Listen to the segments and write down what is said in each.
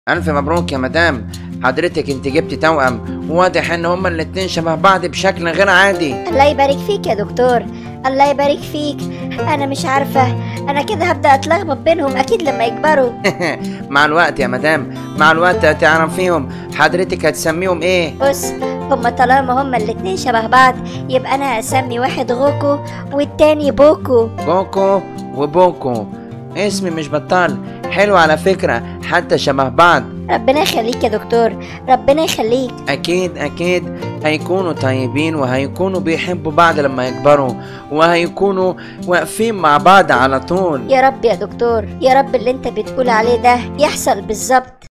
ألف مبروك يا مدام حضرتك انت جبت توأم واضح ان هما الاتنين شبه بعض بشكل غير عادي الله يبارك فيك يا دكتور الله يبارك فيك انا مش عارفه انا كده هبدا اتلخبط بينهم اكيد لما يكبروا مع الوقت يا مدام مع الوقت هتعرفيهم حضرتك هتسميهم ايه بص هما طالما هما الاتنين شبه بعض يبقى انا هسمي واحد غوكو والتاني بوكو كوكو وبوكو اسمي مش بطال حلو على فكرة حتى شبه بعض ربنا يخليك يا دكتور ربنا يخليك أكيد أكيد هيكونوا طيبين وهيكونوا بيحبوا بعض لما يكبروا وهيكونوا واقفين مع بعض على طول يا رب يا دكتور يا رب اللي انت بتقول عليه ده يحصل بالظبط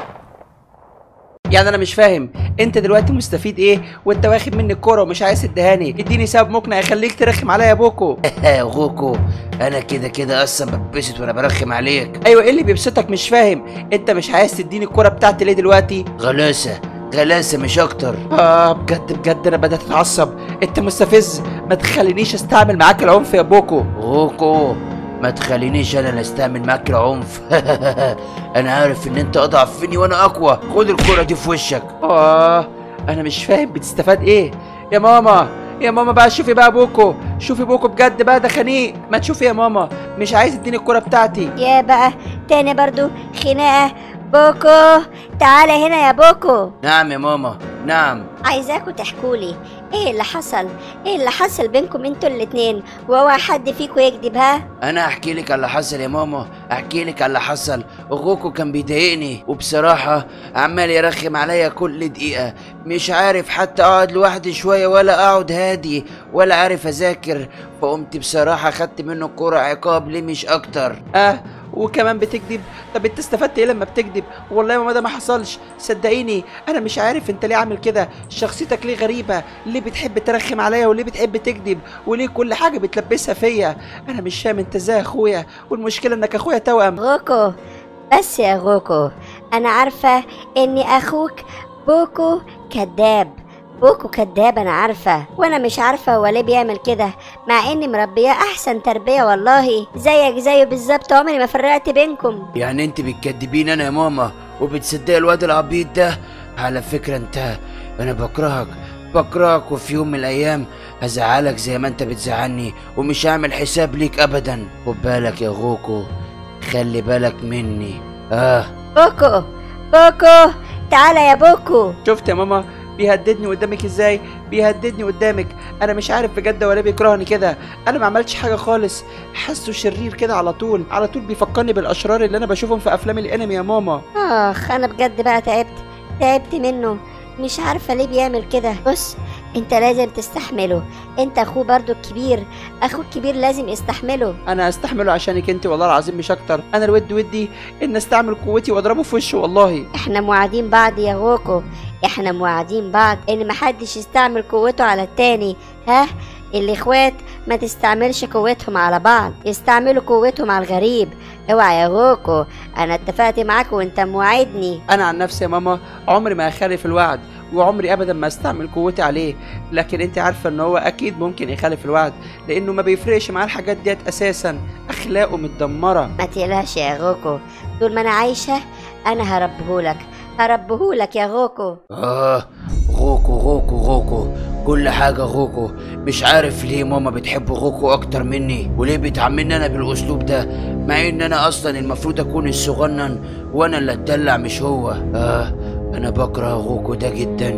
يعني انا مش فاهم انت دلوقتي مستفيد ايه وانت واخد مني الكوره ومش عايز تدهاني اديني سبب مقنع يخليك ترخم عليا يا بوكو غوكو أنا كده كده أصلا بتبسط وأنا برخم عليك ايوه ايه اللي بيبسطك مش فاهم انت مش عايز تديني الكوره بتاعتي ليه دلوقتي غلاسة غلاسة مش أكتر اه بجد بجد انا بدات اتعصب انت مستفز ما تخلينيش استعمل معاك العنف يا بوكو غوكو ما تخلينيش انا اللي استعمل معاك العنف انا عارف ان انت اضعف مني وانا اقوى خد الكرة دي في وشك اه انا مش فاهم بتستفاد ايه يا ماما يا ماما بقى شوفي بقى بوكو شوفي بوكو بجد بقى ده خنيق ما تشوفي يا ماما مش عايز تديني الكوره بتاعتي يا بقى تاني برضو خناقه بوكو تعالى هنا يا بوكو نعم يا ماما نعم عايزاكوا تحكولي ايه اللي حصل ايه اللي حصل بينكم انتوا الاتنين وهو حد فيكم يكذب ها انا احكي لك على اللي حصل يا ماما احكي لك على اللي حصل غوكو كان بيضايقني وبصراحة عمال يرخم عليا كل دقيقة مش عارف حتى اقعد لوحدي شوية ولا اقعد هادي ولا عارف اذاكر فقمت بصراحة خدت منه الكرة عقاب ليه مش اكتر اه وكمان بتكذب طب انت استفدت ايه لما بتكذب والله يا ماما ده ما حصلش صدقيني انا مش عارف انت ليه عامل كده شخصيتك ليه غريبه ليه بتحب ترخم عليا وليه بتحب تكذب وليه كل حاجه بتلبسها فيا انا مش فاهم انت ازاي يا اخويا والمشكله انك اخويا توأم غوكو بس يا غوكو انا عارفه ان اخوك بوكو كذاب بوكو كذاب انا عارفه وانا مش عارفه هو ليه بيعمل كده مع اني مربيه احسن تربيه والله زيك زيه بالظبط عمري ما فرقت بينكم يعني انت بتكدبين انا يا ماما وبتصدق الواد العبيط ده على فكرة انت انا بكرهك بكرهك وفي يوم من الايام هزعلك زي ما انت بتزعلني ومش هعمل حساب ليك ابدا خد بالك يا غوكو خلي بالك مني اه بوكو بوكو تعالى يا بوكو شفت يا ماما بيهددني قدامك ازاي بيهددني قدامك انا مش عارف بجد ولا بيكرهني كده انا ما عملتش حاجه خالص حاسه شرير كده على طول على طول بيفكرني بالاشرار اللي انا بشوفهم في افلام الانمي يا ماما اخ انا بجد بقى تعبت تعبت منه مش عارفه ليه بيعمل كده بص انت لازم تستحمله انت اخوه برضو الكبير اخوه الكبير لازم يستحمله انا هستحمله عشانك انت والله العظيم مش اكتر انا الود ودي ان استعمل قوتي واضربه في وشه والله احنا موعدين بعض يا غوكو احنا موعدين بعض ان محدش يستعمل قوته على التاني ها الاخوات ما تستعملش قوتهم على بعض يستعملوا قوتهم على الغريب اوعى يا غوكو انا اتفقت معاك وانت موعدني انا عن نفسي يا ماما عمري ما هخالف الوعد وعمري ابدا ما استعمل قوتي عليه لكن انت عارفه ان هو اكيد ممكن يخالف الوعد لانه ما بيفرقش معاه الحاجات ديت اساسا اخلاقه متدمره ما تقلقش يا غوكو طول ما انا عايشه انا هربهولك هربهولك يا غوكو اه غوكو غوكو غوكو كل حاجة غوكو مش عارف ليه ماما بتحب غوكو أكتر مني وليه بتعاملني أنا بالأسلوب ده مع إن أنا أصلا المفروض أكون الصغنن وأنا اللي أتدلع مش هو آه أنا بكره غوكو ده جدا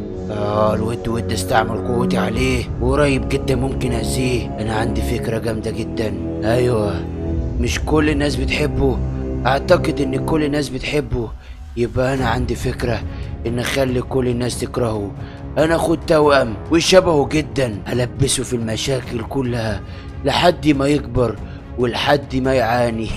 آه الود ود استعمل قوتي عليه وقريب جدا ممكن أذيه أنا عندي فكرة جامدة جدا أيوة مش كل الناس بتحبه أعتقد إن كل الناس بتحبه يبقى أنا عندي فكرة إن أخلي كل الناس تكرهه أنا أخد توأم وشبهه جدا ألبسه في المشاكل كلها لحد ما يكبر ولحد ما يعاني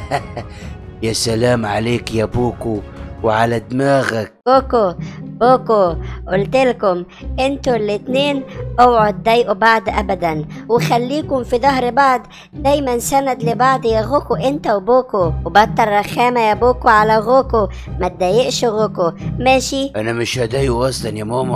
يا سلام عليك يا بوكو وعلى دماغك بوكو بوكو قلتلكم انتوا الاتنين اوعوا تضايقوا بعض ابدا وخليكم في ظهر بعض دايما سند لبعض يا غوكو انت وبوكو وبطل رخامة يا بوكو على غوكو ما تضايقش غوكو ماشي أنا مش هضايقه أصلا يا ماما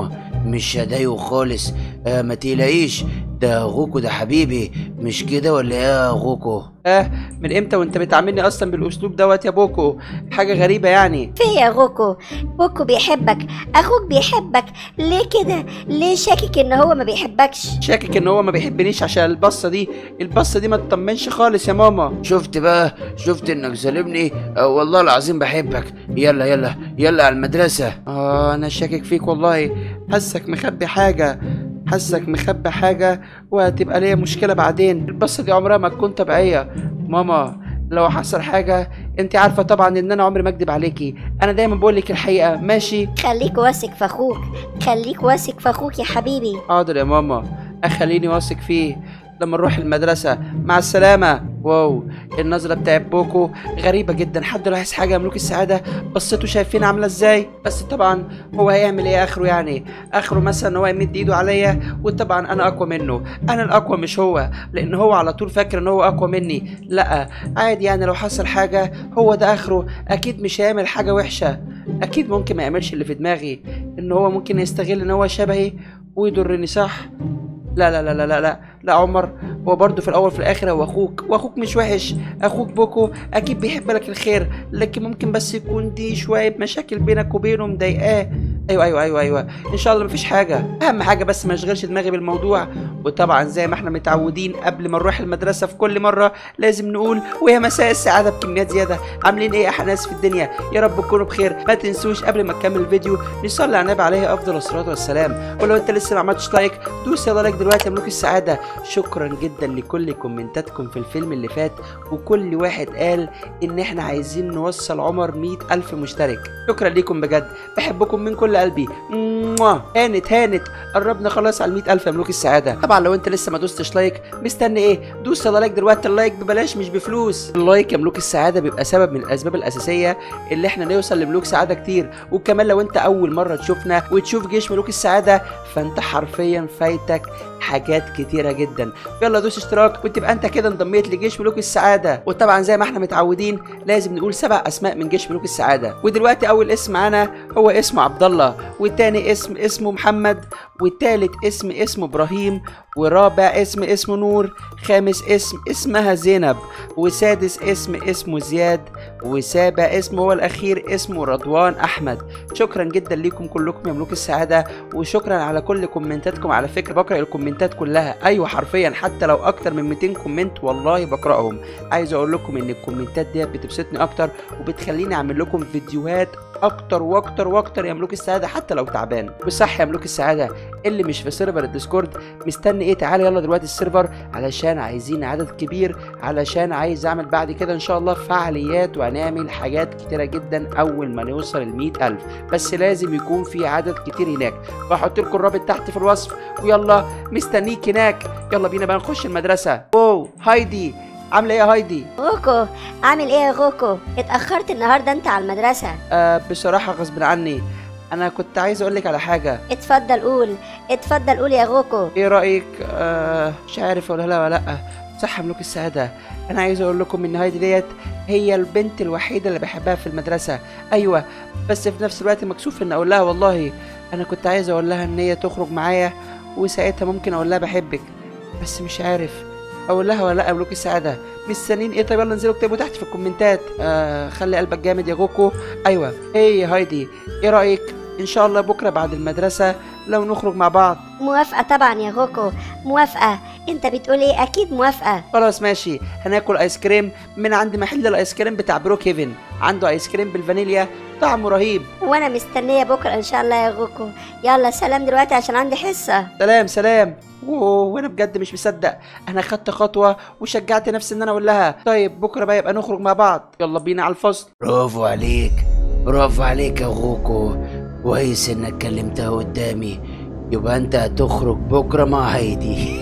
مش هضايقه خالص آه ما تقلقيش ده غوكو ده حبيبي مش كده ولا ايه يا غوكو اه من امتى وانت بتعاملني اصلا بالاسلوب دوت يا بوكو حاجه غريبه يعني في يا غوكو بوكو بيحبك اخوك بيحبك ليه كده ليه شاكك ان هو ما بيحبكش شاكك ان هو ما بيحبنيش عشان البصه دي البصه دي ما تطمنش خالص يا ماما شفت بقى شفت انك ظالمني آه والله العظيم بحبك يلا يلا يلا على المدرسة اه انا شاكك فيك والله حاسك مخبي حاجه حاسك مخبي حاجه وهتبقى ليا مشكله بعدين البصه دي عمرها ما تكون طبيعيه ماما لو حصل حاجه انت عارفه طبعا ان انا عمري ما اكدب عليكي انا دايما بقول لك الحقيقه ماشي خليك واثق في اخوك خليك واثق في اخوك يا حبيبي حاضر يا ماما اخليني واثق فيه لما نروح المدرسة مع السلامة واو النظرة بتاعت بوكو غريبة جدا حد لاحظ حاجة يا ملوك السعادة بصيتوا شايفين عاملة ازاي بس طبعا هو هيعمل ايه اخره يعني اخره مثلا ان هو يمد ايده عليا وطبعا انا اقوى منه انا الاقوى مش هو لان هو على طول فاكر ان هو اقوى مني لا عادي يعني لو حصل حاجة هو ده اخره اكيد مش هيعمل حاجة وحشة اكيد ممكن ما يعملش اللي في دماغي ان هو ممكن يستغل ان هو شبهي ويضرني صح لا لا لا لا لا لا لا عمر هو برضه في الاول في الاخر هو اخوك واخوك مش وحش اخوك بوكو اكيد بيحب لك الخير لكن ممكن بس يكون دي شويه مشاكل بينك وبينه مضايقاه ايوه ايوه ايوه ايوه ان شاء الله مفيش حاجه اهم حاجه بس ما اشغلش دماغي بالموضوع وطبعا زي ما احنا متعودين قبل ما نروح المدرسه في كل مره لازم نقول ويا مساء السعاده بكميات زياده عاملين ايه احلى ناس في الدنيا يا رب تكونوا بخير ما تنسوش قبل ما نكمل الفيديو نصلي على النبي عليه افضل الصلاه والسلام ولو انت لسه ما عملتش لايك دوس يلا لايك دلوقتي يا ملوك السعاده شكرا جدا لكل كومنتاتكم في الفيلم اللي فات وكل واحد قال ان احنا عايزين نوصل عمر مئة الف مشترك شكرا ليكم بجد بحبكم من كل قلبي موah. هانت هانت قربنا خلاص على المئة الف يا ملوك السعاده طبعا لو انت لسه ما دوستش لايك مستني ايه دوس يلا لايك دلوقتي اللايك ببلاش مش بفلوس اللايك يا ملوك السعاده بيبقى سبب من الاسباب الاساسيه اللي احنا نوصل لملوك سعاده كتير وكمان لو انت اول مره تشوفنا وتشوف جيش ملوك السعاده فانت حرفيا فايتك حاجات كتيره جدا يلا دوس اشتراك وتبقى انت كده انضميت لجيش ملوك السعاده وطبعا زي ما احنا متعودين لازم نقول سبع اسماء من جيش ملوك السعاده ودلوقتي اول اسم معانا هو اسمه عبد الله والتاني اسم اسمه محمد والتالت اسم اسمه ابراهيم ورابع اسم اسمه نور خامس اسم اسمها زينب وسادس اسم اسمه زياد وسابع اسم هو الاخير اسمه رضوان احمد شكرا جدا ليكم كلكم يا ملوك السعاده وشكرا على كل كومنتاتكم على فكره بقرا الكومنتات كلها ايوه حرفيا حتى لو اكتر من 200 كومنت والله بقراهم عايز اقول لكم ان الكومنتات ديت بتبسطني اكتر وبتخليني اعمل لكم فيديوهات اكتر واكتر واكتر يا ملوك السعاده حتى لو تعبان وصح يا ملوك السعاده اللي مش في سيرفر الديسكورد مستني ايه تعالى يلا دلوقتي السيرفر علشان عايزين عدد كبير علشان عايز اعمل بعد كده ان شاء الله فعاليات وهنعمل حاجات كتيره جدا اول ما نوصل ال ألف بس لازم يكون في عدد كتير هناك بحط لكم الرابط تحت في الوصف ويلا مستنيك هناك يلا بينا بقى نخش المدرسه واو هايدي عامله ايه يا هايدي غوكو عامل ايه يا غوكو اتأخرت النهاردة انت على المدرسة آه بصراحه غصب عني انا كنت عايز اقول لك على حاجه اتفضل قول اتفضل قول يا غوكو ايه رايك آه مش عارف ولا لا ولا لا صح يا ملوك السعاده انا عايز اقول لكم ان هايدي ديت هي البنت الوحيده اللي بحبها في المدرسه ايوه بس في نفس الوقت مكسوف ان اقول لها والله انا كنت عايز اقول لها ان هي تخرج معايا وساعتها ممكن اقول لها بحبك بس مش عارف اقول لها ولا لا يا ملوك السعاده مستنيين ايه طيب يلا انزلوا اكتبوا تحت في الكومنتات آه خلي قلبك جامد يا جوكو ايوه ايه يا هايدي ايه رايك ان شاء الله بكره بعد المدرسه لو نخرج مع بعض موافقة طبعا يا غوكو موافقة انت بتقول ايه اكيد موافقة خلاص ماشي هناكل ايس كريم من عند محل الايس كريم بتاع بروك هيفن عنده ايس كريم بالفانيليا طعمه رهيب وانا مستنية بكرة ان شاء الله يا غوكو يلا سلام دلوقتي عشان عندي حصة سلام سلام اوه وانا بجد مش مصدق انا خدت خطوه وشجعت نفسي ان انا اقول لها طيب بكره بقى يبقى نخرج مع بعض يلا بينا على الفصل برافو عليك برافو عليك يا غوكو كويس انك كلمتها قدامي يبقى انت هتخرج بكره مع هايدي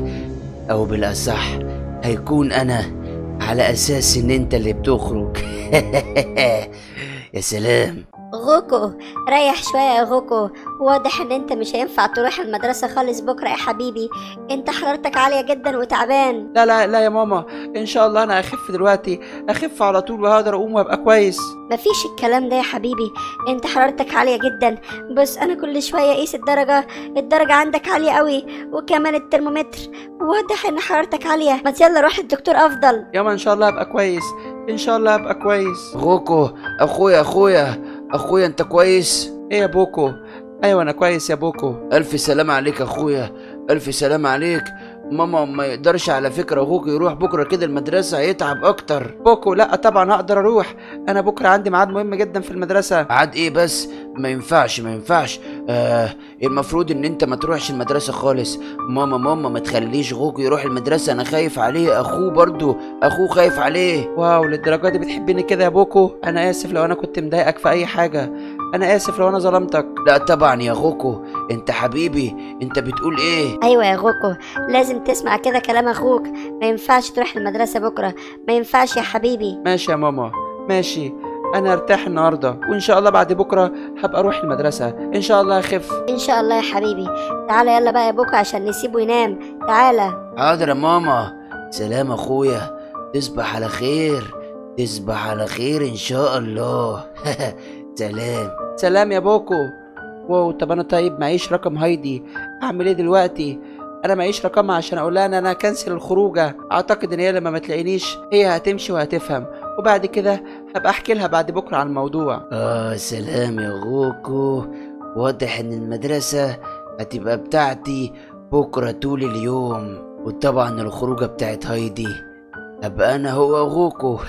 او بالاصح هيكون انا على اساس ان انت اللي بتخرج يا سلام غوكو ريح شوية يا غوكو واضح ان انت مش هينفع تروح المدرسة خالص بكرة يا حبيبي انت حرارتك عالية جدا وتعبان لا لا لا يا ماما ان شاء الله انا اخف دلوقتي اخف على طول وهقدر اقوم وابقى كويس مفيش الكلام ده يا حبيبي انت حرارتك عالية جدا بص انا كل شوية اقيس الدرجة الدرجة عندك عالية قوي وكمان الترمومتر واضح ان حرارتك عالية ما يلا روح الدكتور افضل ياما ان شاء الله ابقى كويس ان شاء الله ابقى كويس غوكو اخويا اخويا اخويا انت كويس ايه يا بوكو ايوه انا كويس يا بوكو الف سلام عليك اخويا الف سلام عليك ماما ما يقدرش على فكرة اخوك يروح بكرة كده المدرسة هيتعب اكتر بوكو لا طبعا هقدر اروح انا بكره عندي ميعاد مهم جدا في المدرسه عاد ايه بس ما ينفعش ما ينفعش آه المفروض ان انت ما تروحش المدرسة خالص ماما ماما ما تخليش اخوك يروح المدرسة انا خايف عليه اخوه برضو اخوه خايف عليه واو للدرجه دي بتحبني كده يا بوكو انا اسف لو انا كنت مضايقك في اي حاجه انا اسف لو انا ظلمتك لا طبعا يا غوكو انت حبيبي انت بتقول ايه ايوه يا غوكو لازم تسمع كده كلام اخوك ما ينفعش تروح المدرسة بكرة ما ينفعش يا حبيبي ماشي يا ماما ماشي انا ارتاح النهارده وان شاء الله بعد بكره هبقى اروح المدرسه ان شاء الله اخف ان شاء الله يا حبيبي تعالى يلا بقى يا بوكو عشان نسيبه ينام تعالى حاضر يا ماما سلام اخويا تصبح على خير تصبح على خير ان شاء الله سلام سلام يا بوكو واو طب انا طيب معيش رقم هايدي اعمل ايه دلوقتي انا معيش رقمها عشان اقول لها ان انا كنسل الخروجه اعتقد ان هي لما ما تلاقينيش هي هتمشي وهتفهم وبعد كده هبقى احكي لها بعد بكره عن الموضوع اه سلام يا غوكو واضح ان المدرسة هتبقى بتاعتي بكرة طول اليوم وطبعا الخروجة بتاعت هايدي ابقى انا هو غوكو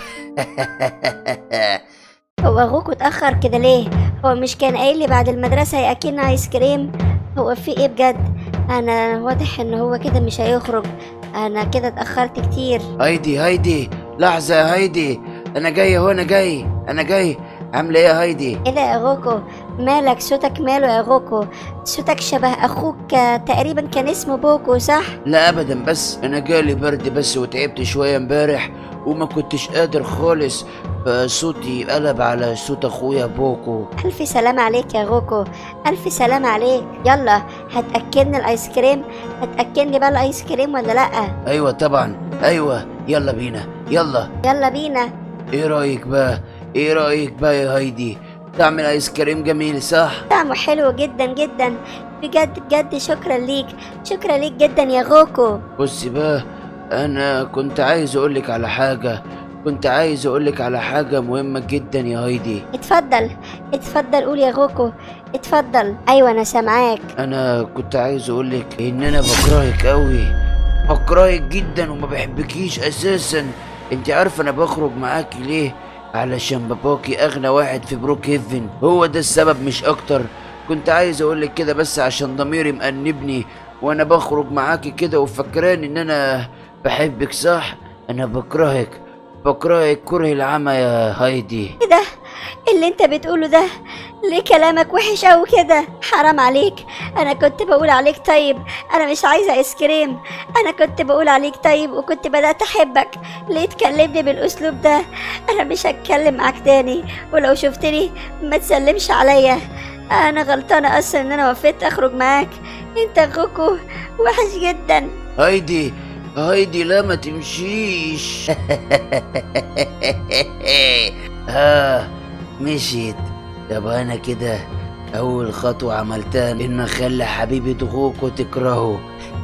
هو اخوك اتاخر كده ليه هو مش كان قايل لي بعد المدرسه هياكلنا ايس كريم هو في ايه بجد انا واضح ان هو كده مش هيخرج انا كده اتاخرت كتير هايدي هايدي لحظة يا هايدي انا جاي اهو انا جاي انا جاي عاملة ايه يا هايدي ايه ده يا غوكو مالك صوتك ماله يا غوكو صوتك شبه اخوك آه، تقريبا كان اسمه بوكو صح لا ابدا بس انا جالي برد بس وتعبت شوية امبارح وما كنتش قادر خالص فصوتي قلب على صوت اخويا بوكو الف سلام عليك يا غوكو الف سلام عليك يلا هتاكلني الايس كريم هتاكلني بقى الايس كريم ولا لا ايوه طبعا ايوه يلا بينا يلا يلا بينا ايه رايك بقى ايه رايك بقى يا هايدي تعمل ايس كريم جميل صح طعمه حلو جدا جدا بجد بجد شكرا ليك شكرا ليك جدا يا غوكو بصي بقى انا كنت عايز اقولك على حاجه كنت عايز اقولك على حاجه مهمه جدا يا هايدي اتفضل اتفضل قول يا غوكو اتفضل ايوه انا سامعاك انا كنت عايز اقولك ان انا بكرهك قوي بكرهك جدا وما بحبكيش اساسا انت عارفه انا بخرج معاكي ليه علشان باباكي اغنى واحد في بروك هيفن هو ده السبب مش اكتر كنت عايز اقولك كده بس عشان ضميري مأنبني وانا بخرج معاكي كده وفكران ان انا بحبك صح انا بكرهك بكرهك كره العمى يا هايدي ايه ده اللي انت بتقوله ده ليه كلامك وحش قوي كده حرام عليك انا كنت بقول عليك طيب انا مش عايزه ايس كريم انا كنت بقول عليك طيب وكنت بدات احبك ليه تكلمني بالاسلوب ده انا مش هتكلم معاك تاني ولو شفتني ما تسلمش عليا انا غلطانه اصلا ان انا وافقت اخرج معاك انت غوكو وحش جدا هايدي هايدي لا ما تمشيش اه مشيت طب انا كده اول خطوة عملتها ان اخلي حبيبي غوكو تكرهه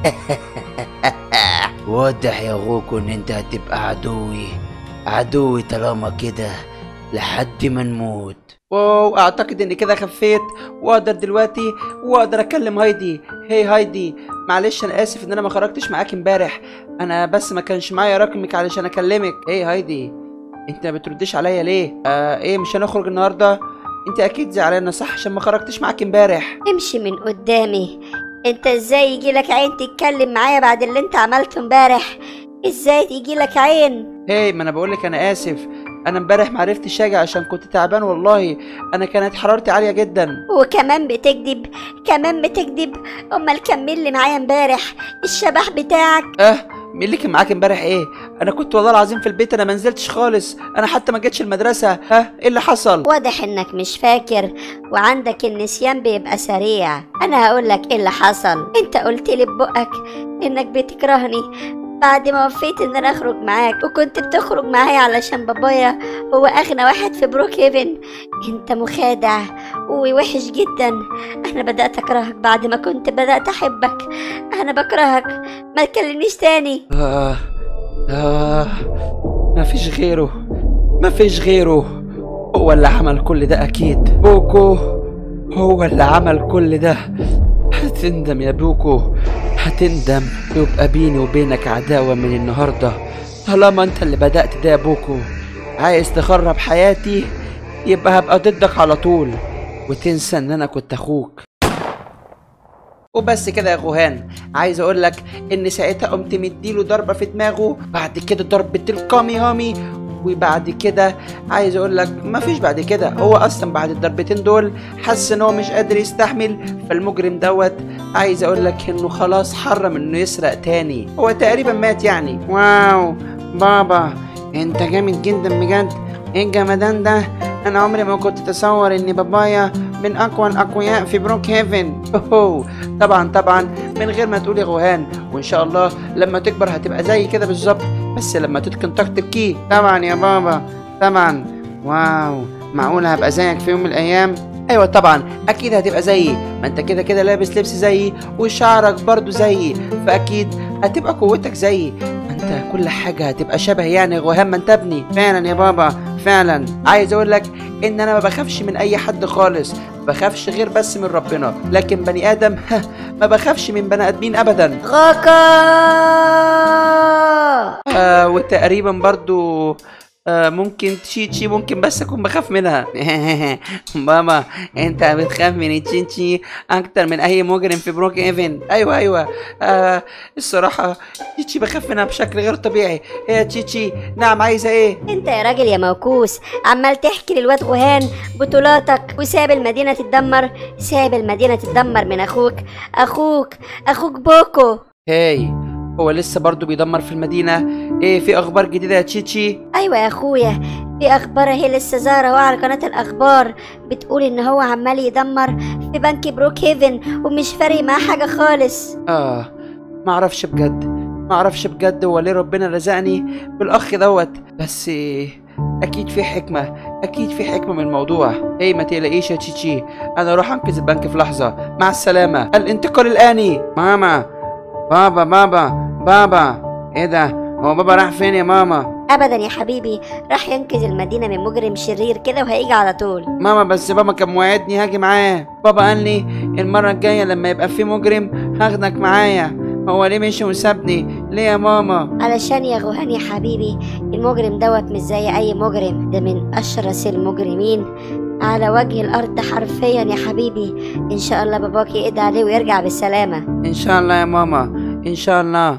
واضح يا غوكو ان انت هتبقى عدوي عدوي طالما كده لحد ما نموت واو اعتقد اني كده خفيت واقدر دلوقتي واقدر اكلم هايدي هي هايدي معلش انا اسف ان انا ما خرجتش معاك امبارح انا بس ما كانش معايا رقمك علشان اكلمك ايه هايدي انت ما بترديش عليا ليه آه ايه مش هنخرج النهارده انت اكيد زعلانه صح عشان ما خرجتش معاك امبارح امشي من قدامي انت ازاي يجيلك عين تتكلم معايا بعد اللي انت عملته امبارح ازاي يجيلك عين هي ما انا بقولك انا اسف انا امبارح ما عرفتش اجي عشان كنت تعبان والله انا كانت حرارتي عاليه جدا وكمان بتكذب كمان بتكذب امال كمل لي معايا امبارح الشبح بتاعك اه مين اللي كان معاك امبارح ايه انا كنت والله العظيم في البيت انا ما نزلتش خالص انا حتى ما جيتش المدرسه ها ايه اللي حصل واضح انك مش فاكر وعندك النسيان بيبقى سريع انا هقول لك ايه اللي حصل انت قلت لي ببقك انك بتكرهني بعد ما وفيت ان انا اخرج معاك وكنت بتخرج معايا علشان بابايا هو اغنى واحد في بروك هيفن انت مخادع ووحش جدا انا بدات اكرهك بعد ما كنت بدات احبك انا بكرهك ما تكلمنيش تاني آه آه ما فيش غيره ما فيش غيره هو اللي عمل كل ده أكيد بوكو هو اللي عمل كل ده هتندم يا بوكو هتندم يبقى بيني وبينك عداوة من النهاردة طالما انت اللي بدأت ده يا بوكو عايز تخرب حياتي يبقى هبقى ضدك على طول وتنسى ان انا كنت اخوك وبس كده يا غوهان عايز اقول لك ان ساعتها قمت مديله ضربه في دماغه بعد كده ضربه الكامي هامي وبعد كده عايز اقول لك مفيش بعد كده هو اصلا بعد الضربتين دول حس ان هو مش قادر يستحمل فالمجرم دوت عايز اقول لك انه خلاص حرم انه يسرق تاني هو تقريبا مات يعني واو بابا انت جامد جدا بجد ايه الجمدان ده انا عمري ما كنت اتصور ان بابايا من اقوى الاقوياء في بروك هيفن أوه. طبعا طبعا من غير ما تقولي غوهان وان شاء الله لما تكبر هتبقى زي كده بالظبط بس لما تتقن طاقة الكي طبعا يا بابا طبعا واو معقول هبقى زيك في يوم من الايام ايوه طبعا اكيد هتبقى زيي ما انت كده كده لابس لبس زيي وشعرك برضو زيي فاكيد هتبقى قوتك زيي انت كل حاجه هتبقى شبه يعني غوهان ما انت ابني فعلا يا بابا فعلا عايز اقول لك ان انا ما بخافش من اي حد خالص ما بخافش غير بس من ربنا لكن بني ادم ما بخافش من بني ادمين ابدا غوكو آه وتقريبا برضو آه ممكن تشيتشي ممكن بس اكون بخاف منها ماما انت بتخاف من تشيتشي اكتر من اي مجرم في بروك ايفن ايوه ايوه آه الصراحه تشيتشي بخاف منها بشكل غير طبيعي يا تشيتشي نعم عايزه ايه انت يا راجل يا موكوس عمال تحكي للواد غهان بطولاتك وساب المدينة تتدمر ساب المدينة تتدمر من اخوك اخوك اخوك بوكو هاي هو لسه برضو بيدمر في المدينه ايه في اخبار جديده يا تشيتشي ايوه يا اخويا في اخبار هي لسه ظاهره اهو على قناه الاخبار بتقول ان هو عمال يدمر في بنك بروك هيفن ومش فارق معاه حاجه خالص اه معرفش بجد معرفش بجد هو ليه ربنا رزقني بالاخ دوت بس اكيد في حكمه اكيد في حكمه من الموضوع ايه ما تقلقيش يا تشيتشي انا اروح انقذ البنك في لحظه مع السلامه الانتقال الاني ماما بابا بابا بابا ايه ده هو بابا راح فين يا ماما ابدا يا حبيبي راح ينقذ المدينه من مجرم شرير كده وهيجي على طول ماما بس بابا كان موعدني هاجي معاه بابا قال لي المره الجايه لما يبقى في مجرم هاخدك معايا هو ليه مشي وسابني ليه يا ماما علشان يا غوهان يا حبيبي المجرم دوت مش زي اي مجرم ده من اشرس المجرمين على وجه الارض حرفيا يا حبيبي ان شاء الله باباك يقضي عليه ويرجع بالسلامه ان شاء الله يا ماما ان شاء الله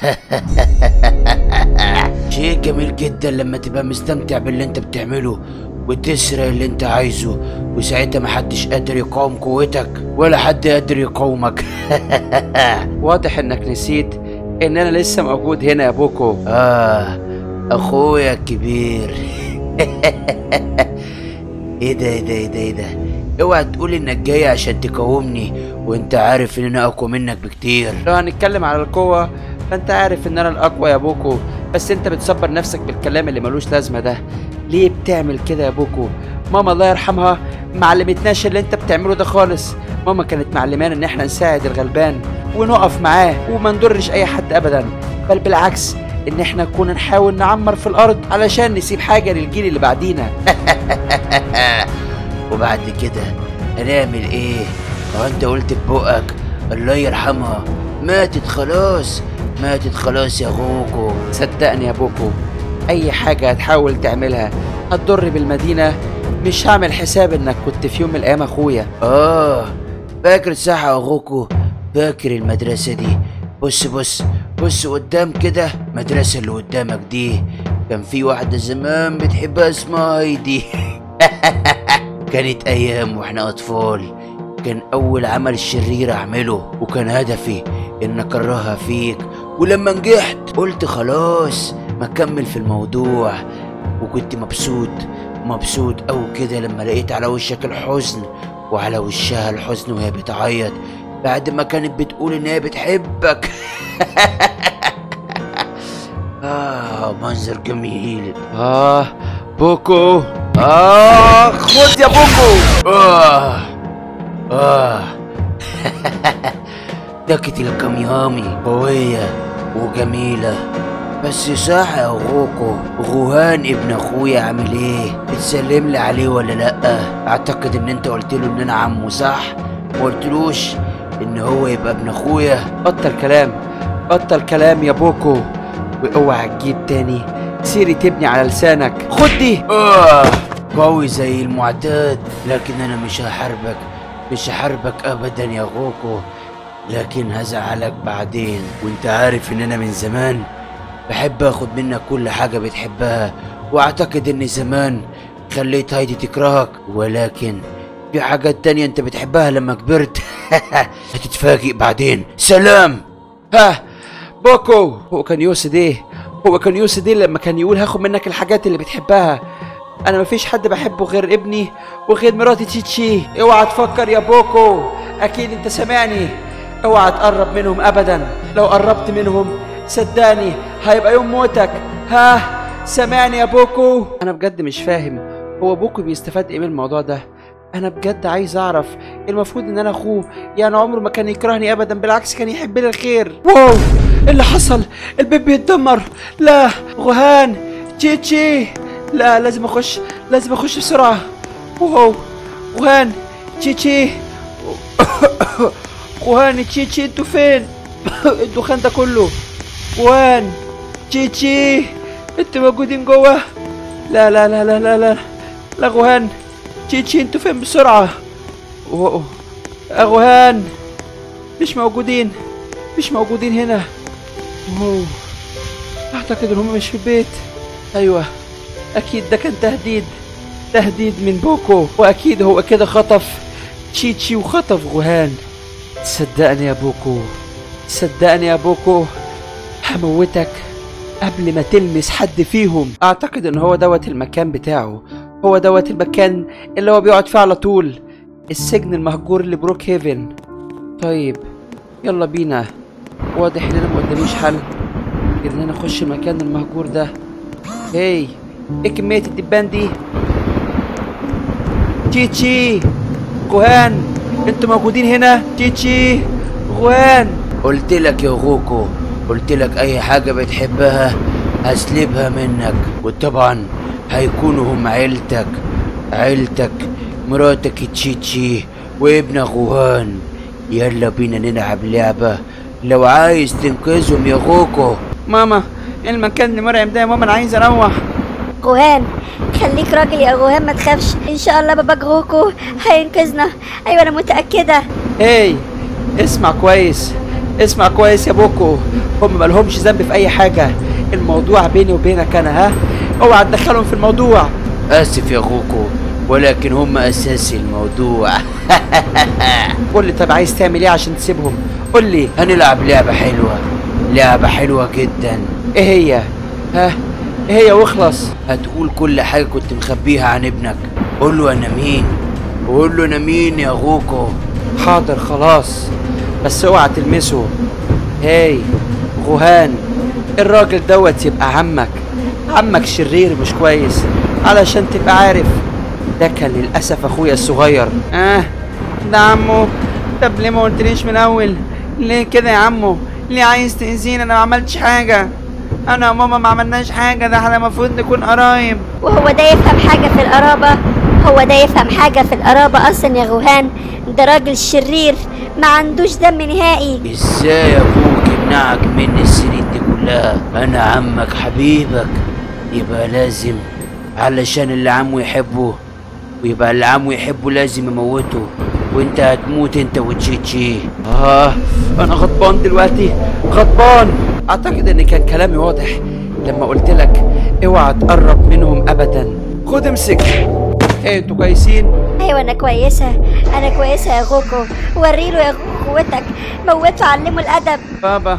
شيء جميل جدا لما تبقى مستمتع باللي انت بتعمله وتسرق اللي انت عايزه وساعتها محدش قادر يقاوم قوتك ولا حد قادر يقاومك واضح انك نسيت ان انا لسه موجود هنا يا بوكو اه اخويا الكبير ايه ده ايه ده ايه ده ايه ده اوعى تقول انك جاي عشان تقاومني وانت عارف ان انا اقوى منك بكتير لو هنتكلم على القوة فانت عارف ان انا الاقوى يا بوكو بس انت بتصبر نفسك بالكلام اللي ملوش لازمة ده ليه بتعمل كده يا بوكو ماما الله يرحمها معلمتناش اللي انت بتعمله ده خالص ماما كانت معلمانا ان احنا نساعد الغلبان ونقف معاه وما نضرش اي حد ابدا بل بالعكس ان احنا كنا نحاول نعمر في الارض علشان نسيب حاجة للجيل اللي بعدينا وبعد كده هنعمل ايه هو انت قلت ببقك الله يرحمها ماتت خلاص ماتت خلاص يا غوكو صدقني يا بوكو اي حاجة هتحاول تعملها هتضر بالمدينة مش هعمل حساب انك كنت في يوم من الايام اخويا اه فاكر صح يا غوكو فاكر المدرسة دي بص بص بص قدام كده المدرسة اللي قدامك دي كان في واحدة زمان بتحبها اسمها هايدي كانت أيام وإحنا أطفال كان أول عمل شرير أعمله وكان هدفي إن أكرهها فيك ولما نجحت قلت خلاص ما اكمل في الموضوع وكنت مبسوط مبسوط أوي كده لما لقيت على وشك الحزن وعلى وشها الحزن وهي بتعيط بعد ما كانت بتقول ان هي بتحبك آه منظر جميل آه بوكو آه خد يا بوكو آه آه دكة الكاميهامي قوية وجميلة بس صح يا غوكو غوهان ابن اخويا عامل ايه بتسلم لي عليه ولا لا اعتقد ان انت قلت له ان انا عمه صح ما قلتلوش ان هو يبقى ابن اخويا بطل كلام بطل كلام يا بوكو واوعى تجيب تاني سيري تبني على لسانك خد دي آه قوي زي المعتاد لكن انا مش هحاربك مش هحاربك ابدا يا غوكو لكن هزعلك بعدين وانت عارف ان انا من زمان بحب اخد منك كل حاجة بتحبها واعتقد اني زمان خليت هايدي تكرهك ولكن في حاجات تانية انت بتحبها لما كبرت هتتفاجئ بعدين سلام ها بوكو هو كان يقصد ايه هو كان يقصد ايه لما كان يقول هاخد منك الحاجات اللي بتحبها انا مفيش حد بحبه غير ابني وغير مراتي تشيتشي اوعى تفكر يا بوكو اكيد انت سامعني اوعى تقرب منهم ابدا لو قربت منهم صدقني هيبقى يوم موتك ها سامعني يا بوكو انا بجد مش فاهم هو بوكو بيستفاد ايه من الموضوع ده انا بجد عايز اعرف المفروض ان انا اخوه يعني عمره ما كان يكرهني ابدا بالعكس كان يحب لي الخير واو إيه اللي حصل البيت بيتدمر لا غهان تشيتشي لا لازم اخش لازم اخش بسرعه واو غهان تشيتشي غهان تشيتشي انتوا فين الدخان ده كله غهان تشيتشي انتوا موجودين جوه لا لا لا لا لا لا لا غهان تشيتشي انتوا فين بسرعه واو غهان مش موجودين مش موجودين هنا واو اعتقد ان هم مش في البيت ايوه اكيد ده كان تهديد تهديد من بوكو واكيد هو كده خطف تشيتشي وخطف غهان صدقني يا بوكو صدقني يا بوكو هموتك قبل ما تلمس حد فيهم اعتقد ان هو دوت المكان بتاعه هو دوت المكان اللي هو بيقعد فيه على طول السجن المهجور لبروك هيفن طيب يلا بينا واضح ان انا ما قداميش حل غير ان انا اخش المكان المهجور ده هي ايه كمية الدبان دي تشيتشي غوهان انتوا موجودين هنا تشيتشي غوهان قلت لك يا غوكو قلت لك اي حاجة بتحبها هسلبها منك وطبعا هيكونوا هم عيلتك عيلتك مراتك تشيتشي وابنك غوهان يلا بينا نلعب لعبة لو عايز تنقذهم يا غوكو ماما المكان المرعب ده يا ماما انا عايز اروح غوهان خليك راجل يا غوهان ما تخافش ان شاء الله بابا غوكو هينقذنا ايوه انا متاكده هاي اسمع كويس اسمع كويس يا بوكو هم مالهمش ذنب في اي حاجة الموضوع بيني وبينك انا ها اوعى تدخلهم في الموضوع اسف يا غوكو ولكن هم اساس الموضوع قول لي طب عايز تعمل ايه عشان تسيبهم قول لي هنلعب لعبة حلوة لعبة حلوة جدا ايه هي ها ايه هي واخلص هتقول كل حاجة كنت مخبيها عن ابنك قول له انا مين قول له انا مين يا غوكو حاضر خلاص بس اوعى تلمسه هاي غوهان الراجل دوت يبقى عمك عمك شرير مش كويس علشان تبقى عارف ده كان للأسف أخويا الصغير آه ده عمو طب ليه ما قلتليش من الأول ليه كده يا عمو ليه عايز تأذيني أنا ما عملتش حاجة أنا وماما ما عملناش حاجة ده احنا المفروض نكون قرايب وهو ده يفهم حاجه في القرابه هو ده يفهم حاجه في القرابه اصلا يا غوهان ده راجل شرير ما عندوش دم نهائي ازاي ابوك يمنعك مني السنين دي كلها انا عمك حبيبك يبقى لازم علشان اللي عمه يحبه ويبقى اللي عمه يحبه لازم يموته وانت هتموت انت وتشيتشي آه أنا غضبان دلوقتي غضبان أعتقد إن كان كلامي واضح لما قلت لك اوعى تقرب منهم أبدا خد امسك إيه انتوا كويسين؟ ايوه انا كويسه انا كويسه يا غوكو وريله يا غوكو قوتك موته علمه الادب بابا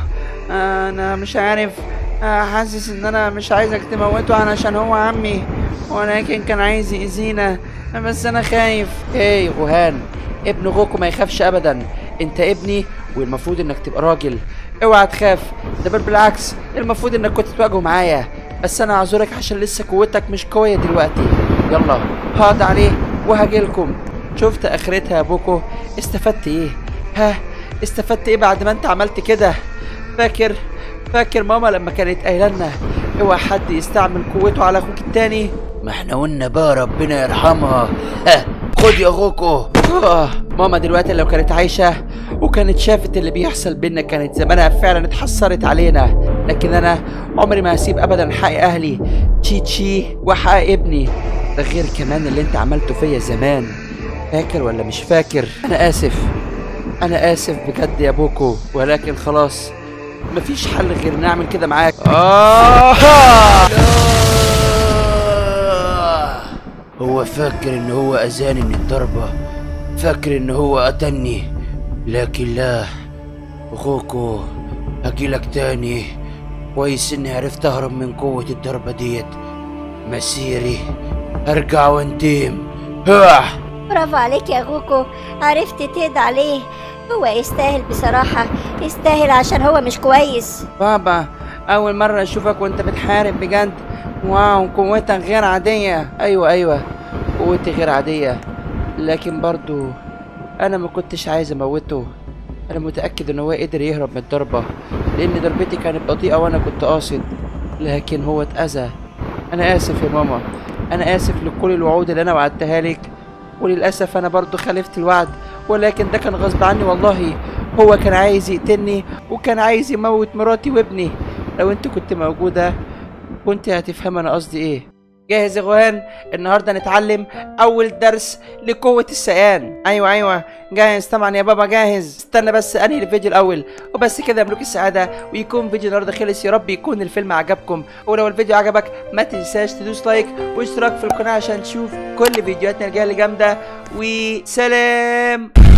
انا مش عارف آه، حاسس ان انا مش عايزك تموته علشان هو عمي ولكن كان عايز يأذينا بس انا خايف ايه غوهان ابن غوكو ما يخافش ابدا انت ابني والمفروض انك تبقى راجل اوعى تخاف ده بل بالعكس المفروض انك كنت تواجهه معايا بس انا اعذرك عشان لسه قوتك مش قويه دلوقتي يلا هقعد عليه وهجيلكم شفت اخرتها يا بوكو استفدت ايه ها استفدت ايه بعد ما انت عملت كده فاكر فاكر ماما لما كانت قايله لنا اوعى حد يستعمل قوته على اخوك التاني ما احنا قلنا بقى ربنا يرحمها ها خد يا غوكو آه ماما دلوقتي لو كانت عايشة وكانت شافت اللي بيحصل بينا كانت زمانها فعلا اتحسرت علينا لكن أنا عمري ما هسيب أبدا حق أهلي تشي تشي وحق ابني ده غير كمان اللي أنت عملته فيا زمان فاكر ولا مش فاكر أنا آسف أنا آسف بجد يا بوكو ولكن خلاص مفيش حل غير نعمل كده معاك آه هو فاكر ان هو اذاني من الضربة فاكر ان هو قتلني لكن لا غوكو هجيلك تاني كويس اني عرفت اهرب من قوة الضربة ديت مسيري ارجع وانتقم ها برافو عليك يا غوكو عرفت تقضي عليه هو يستاهل بصراحة يستاهل عشان هو مش كويس بابا اول مرة اشوفك وانت بتحارب بجد واو قوتك غير عادية ايوه ايوه قوتي غير عادية لكن برضو انا ما كنتش عايز اموته انا متأكد ان هو قدر يهرب من الضربة لان ضربتي كانت بطيئة وانا كنت قاصد لكن هو اتأذى انا اسف يا ماما انا اسف لكل الوعود اللي انا وعدتها لك وللاسف انا برضو خالفت الوعد ولكن ده كان غصب عني والله هو كان عايز يقتلني وكان عايز يموت مراتي وابني لو انت كنت موجودة كنت هتفهم انا قصدي ايه جاهز يا غوهان النهارده نتعلم اول درس لقوه السيان ايوه ايوه جاهز طبعا يا بابا جاهز استنى بس انهي الفيديو الاول وبس كده يا ملوك السعاده ويكون فيديو النهارده خلص يا رب يكون الفيلم عجبكم ولو الفيديو عجبك ما تنساش تدوس لايك واشتراك في القناه عشان تشوف كل فيديوهاتنا الجايه اللي جامده وسلام